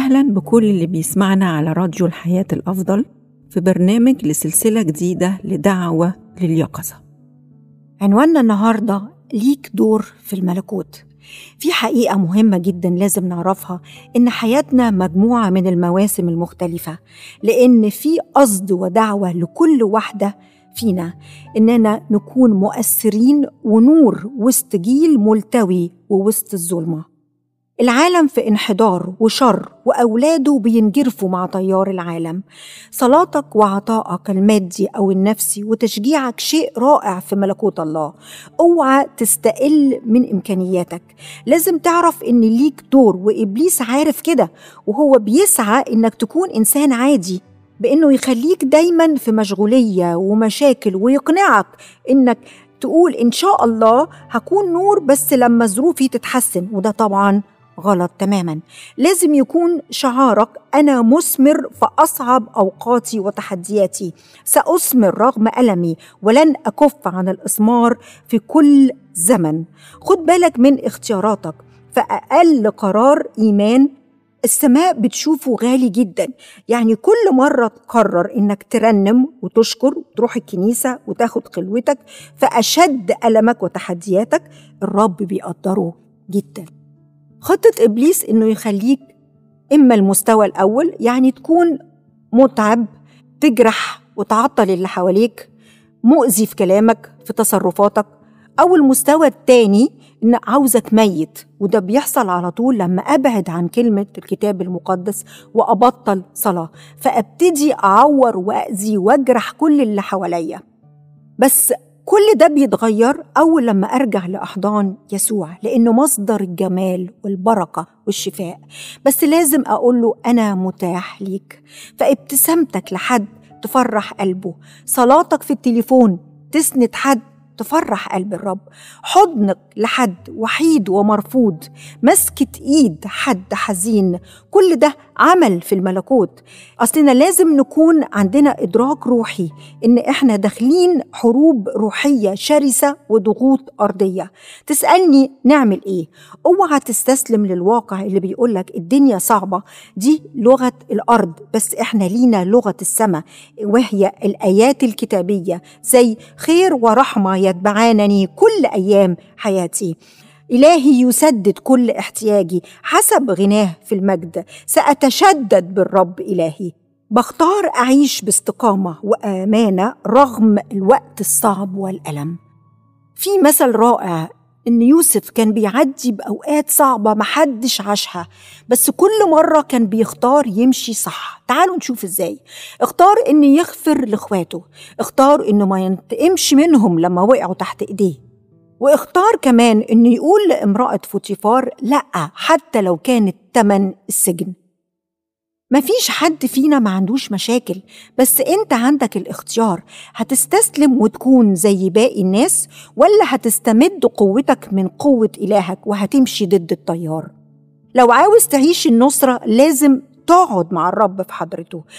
أهلا بكل اللي بيسمعنا على راديو الحياة الأفضل في برنامج لسلسلة جديدة لدعوة لليقظة عنواننا النهارده ليك دور في الملكوت في حقيقة مهمة جدا لازم نعرفها إن حياتنا مجموعة من المواسم المختلفة لأن في قصد ودعوة لكل واحدة فينا إننا نكون مؤثرين ونور وسط جيل ملتوي ووسط الظلمة العالم في انحدار وشر وأولاده بينجرفوا مع تيار العالم صلاتك وعطائك المادي أو النفسي وتشجيعك شيء رائع في ملكوت الله اوعى تستقل من إمكانياتك لازم تعرف إن ليك دور وإبليس عارف كده وهو بيسعى إنك تكون إنسان عادي بإنه يخليك دايما في مشغولية ومشاكل ويقنعك إنك تقول إن شاء الله هكون نور بس لما ظروفي تتحسن وده طبعا غلط تماما لازم يكون شعارك أنا مثمر في أصعب أوقاتي وتحدياتي سأثمر رغم ألمي ولن أكف عن الإثمار في كل زمن خد بالك من اختياراتك فأقل قرار إيمان السماء بتشوفه غالي جدا يعني كل مرة تقرر إنك ترنم وتشكر وتروح الكنيسة وتاخد خلوتك فأشد ألمك وتحدياتك الرب بيقدره جدا خطة إبليس إنه يخليك إما المستوى الأول يعني تكون متعب تجرح وتعطل اللي حواليك مؤذي في كلامك في تصرفاتك أو المستوى التاني إن عاوزك ميت وده بيحصل على طول لما أبعد عن كلمة الكتاب المقدس وأبطل صلاة فأبتدي أعور وأذي وأجرح كل اللي حواليا بس كل ده بيتغير أول لما أرجع لأحضان يسوع لأنه مصدر الجمال والبركة والشفاء بس لازم أقول له أنا متاح ليك فابتسامتك لحد تفرح قلبه صلاتك في التليفون تسند حد تفرح قلب الرب حضنك لحد وحيد ومرفوض مسكة ايد حد حزين كل ده عمل في الملكوت اصلنا لازم نكون عندنا ادراك روحي ان احنا داخلين حروب روحيه شرسه وضغوط ارضيه تسالني نعمل ايه اوعى تستسلم للواقع اللي بيقولك الدنيا صعبه دي لغه الارض بس احنا لينا لغه السماء وهي الايات الكتابيه زي خير ورحمه يتبعانني كل ايام حياتي إلهي يسدد كل احتياجي حسب غناه في المجد سأتشدد بالرب إلهي بختار أعيش باستقامة وأمانة رغم الوقت الصعب والألم في مثل رائع إن يوسف كان بيعدي بأوقات صعبة محدش عاشها بس كل مرة كان بيختار يمشي صح تعالوا نشوف إزاي اختار إن يغفر لإخواته اختار إنه ما ينتقمش منهم لما وقعوا تحت إيديه واختار كمان انه يقول لامرأة فوتيفار لأ حتى لو كانت تمن السجن مفيش حد فينا ما عندوش مشاكل بس انت عندك الاختيار هتستسلم وتكون زي باقي الناس ولا هتستمد قوتك من قوة إلهك وهتمشي ضد التيار لو عاوز تعيش النصرة لازم تقعد مع الرب في حضرته